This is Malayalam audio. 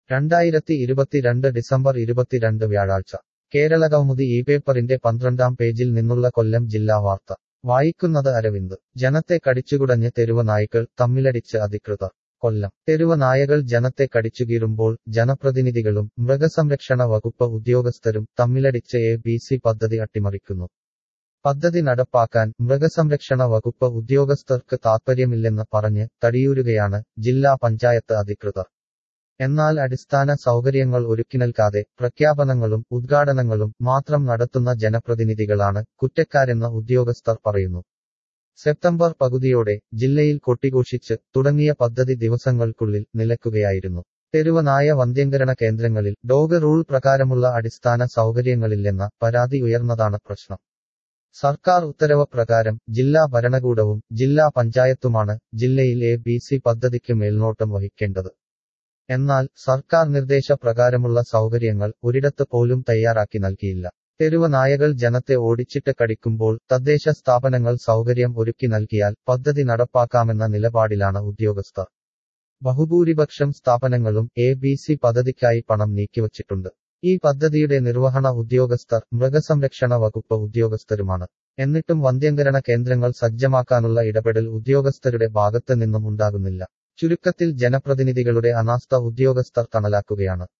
രണ്ടായിരത്തി ഇരുപത്തിരണ്ട് ഡിസംബർ ഇരുപത്തിരണ്ട് വ്യാഴാഴ്ച കേരള കൗമുദി ഈ പേപ്പറിന്റെ പന്ത്രണ്ടാം പേജിൽ നിന്നുള്ള കൊല്ലം ജില്ലാ വാർത്ത വായിക്കുന്നത് അരവിന്ദ് ജനത്തെ കടിച്ചുകുടഞ്ഞ് തെരുവ് നായ്ക്കൾ തമ്മിലടിച്ച് അധികൃതർ കൊല്ലം തെരുവ് നായകൾ ജനത്തെ കടിച്ചുകീറുമ്പോൾ ജനപ്രതിനിധികളും മൃഗസംരക്ഷണ വകുപ്പ് ഉദ്യോഗസ്ഥരും തമ്മിലടിച്ച് എ ബി സി പദ്ധതി അട്ടിമറിക്കുന്നു പദ്ധതി നടപ്പാക്കാൻ മൃഗസംരക്ഷണ വകുപ്പ് ഉദ്യോഗസ്ഥർക്ക് താൽപ്പര്യമില്ലെന്ന് പറഞ്ഞ് തടിയൂരുകയാണ് ജില്ലാ പഞ്ചായത്ത് അധികൃതർ എന്നാൽ അടിസ്ഥാന സൗകര്യങ്ങൾ ഒരുക്കി നൽകാതെ പ്രഖ്യാപനങ്ങളും ഉദ്ഘാടനങ്ങളും മാത്രം നടത്തുന്ന ജനപ്രതിനിധികളാണ് കുറ്റക്കാരെന്ന് ഉദ്യോഗസ്ഥർ പറയുന്നു സെപ്റ്റംബർ പകുതിയോടെ ജില്ലയിൽ കൊട്ടിഘോഷിച്ച് തുടങ്ങിയ പദ്ധതി ദിവസങ്ങൾക്കുള്ളിൽ നിലക്കുകയായിരുന്നു തെരുവ് നായ വന്ധ്യംകരണ കേന്ദ്രങ്ങളിൽ ഡോഗ് റൂൾ പ്രകാരമുള്ള അടിസ്ഥാന സൗകര്യങ്ങളില്ലെന്ന പരാതി ഉയർന്നതാണ് പ്രശ്നം സർക്കാർ ഉത്തരവ് പ്രകാരം ജില്ലാ ഭരണകൂടവും ജില്ലാ പഞ്ചായത്തുമാണ് ജില്ലയിൽ എ ബി സി പദ്ധതിക്ക് മേൽനോട്ടം വഹിക്കേണ്ടത് എന്നാൽ സർക്കാർ നിർദ്ദേശപ്രകാരമുള്ള സൗകര്യങ്ങൾ ഒരിടത്ത് പോലും തയ്യാറാക്കി നൽകിയില്ല തെരുവ് നായകൾ ജനത്തെ ഓടിച്ചിട്ട് കടിക്കുമ്പോൾ തദ്ദേശ സ്ഥാപനങ്ങൾ സൗകര്യം ഒരുക്കി നൽകിയാൽ പദ്ധതി നടപ്പാക്കാമെന്ന നിലപാടിലാണ് ഉദ്യോഗസ്ഥർ ബഹുഭൂരിപക്ഷം സ്ഥാപനങ്ങളും എ ബി സി പദ്ധതിക്കായി പണം നീക്കിവച്ചിട്ടുണ്ട് ഈ പദ്ധതിയുടെ നിർവഹണ ഉദ്യോഗസ്ഥർ മൃഗസംരക്ഷണ വകുപ്പ് ഉദ്യോഗസ്ഥരുമാണ് എന്നിട്ടും വന്ധ്യംകരണ കേന്ദ്രങ്ങൾ സജ്ജമാക്കാനുള്ള ഇടപെടൽ ഉദ്യോഗസ്ഥരുടെ ഭാഗത്ത് നിന്നും ഉണ്ടാകുന്നില്ല ചുരുക്കത്തിൽ ജനപ്രതിനിധികളുടെ അനാസ്ഥ ഉദ്യോഗസ്ഥർ തണലാക്കുകയാണ്